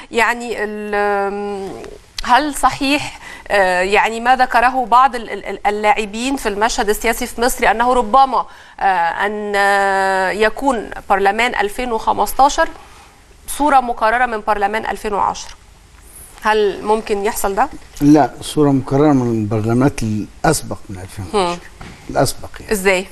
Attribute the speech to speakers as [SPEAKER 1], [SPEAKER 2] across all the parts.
[SPEAKER 1] يعني ال- هل صحيح آه، يعني ما ذكره بعض ال- ال- اللاعبين في المشهد السياسي في مصر انه ربما آه، ان آه، يكون برلمان 2015 صوره مكرره من برلمان 2010 هل ممكن يحصل ده؟
[SPEAKER 2] لا صورة مكررة من البرلمانات الأسبق من 2010 الأسبق يعني.
[SPEAKER 1] ازاي؟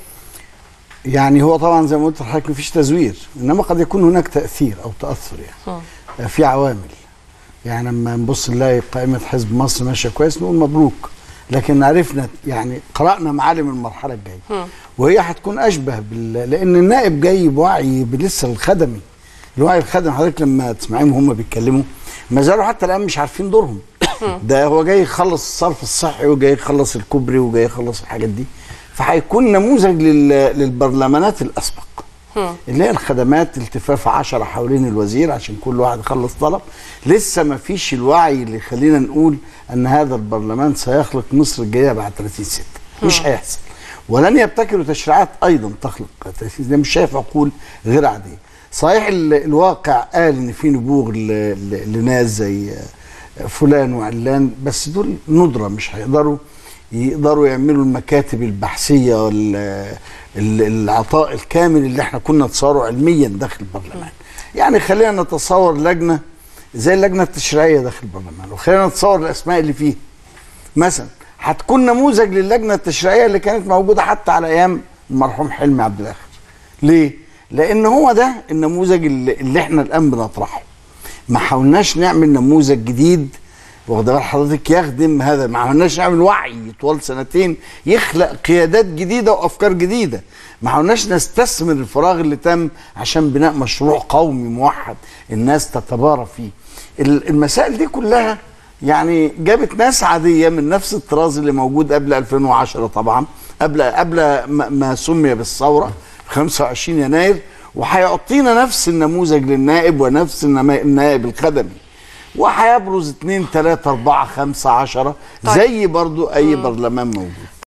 [SPEAKER 2] يعني هو طبعا زي ما قلت لحضرتك مفيش تزوير إنما قد يكون هناك تأثير أو تأثر يعني آه، في عوامل يعني لما نبص نلاقي قائمة حزب مصر ماشية كويس نقول مبروك لكن عرفنا يعني قرأنا معالم المرحلة الجاية وهي هتكون أشبه بال... لأن النائب جاي بوعي لسه الخدمي الوعي الخدمي حضرتك لما تسمعيهم هم بيتكلموا ما زالوا حتى الآن مش عارفين دورهم ده هو جاي يخلص الصرف الصحي وجاي يخلص الكوبري وجاي يخلص الحاجات دي فهيكون نموذج لل... للبرلمانات الأسبق اللي هي الخدمات التفاف عشرة حوالين الوزير عشان كل واحد يخلص طلب لسه ما فيش الوعي اللي يخلينا نقول ان هذا البرلمان سيخلق مصر الجايه بعد 30 6 مش هيحصل ولن يبتكروا تشريعات ايضا تخلق 30 ده مش شايف عقول غير عاديه صحيح ال- الواقع قال ان في نبوغ ل- ل- لناس زي فلان وعلان بس دول ندره مش هيقدروا يقدروا يعملوا المكاتب البحثيه وال- ال- العطاء الكامل اللي احنا كنا نتصوره علميا داخل البرلمان يعني خلينا نتصور لجنه زي اللجنه التشريعيه داخل البرلمان وخلينا نتصور الاسماء اللي فيها مثلا هتكون نموذج للجنه التشريعيه اللي كانت موجوده حتى على ايام المرحوم حلمي عبد الاخر ليه لان هو ده النموذج اللي, اللي احنا الان بنطرحه ما حاولناش نعمل نموذج جديد واخد بال حضرتك يخدم هذا ما حاولناش نعمل وعي طوال سنتين يخلق قيادات جديده وافكار جديده ما حاولناش نستثمر الفراغ اللي تم عشان بناء مشروع قومي موحد الناس تتبارى فيه ال- المسائل دي كلها يعني جابت ناس عاديه من نفس الطراز اللي موجود قبل 2010 طبعا قبل قبل ما ما سمي بالثوره في 25 يناير وهيعطينا نفس النموذج للنائب ونفس النما- النائب الخدمي وهيبرز 2 3 4 5 10
[SPEAKER 1] طيب.
[SPEAKER 2] زي برضو اي برلمان موجود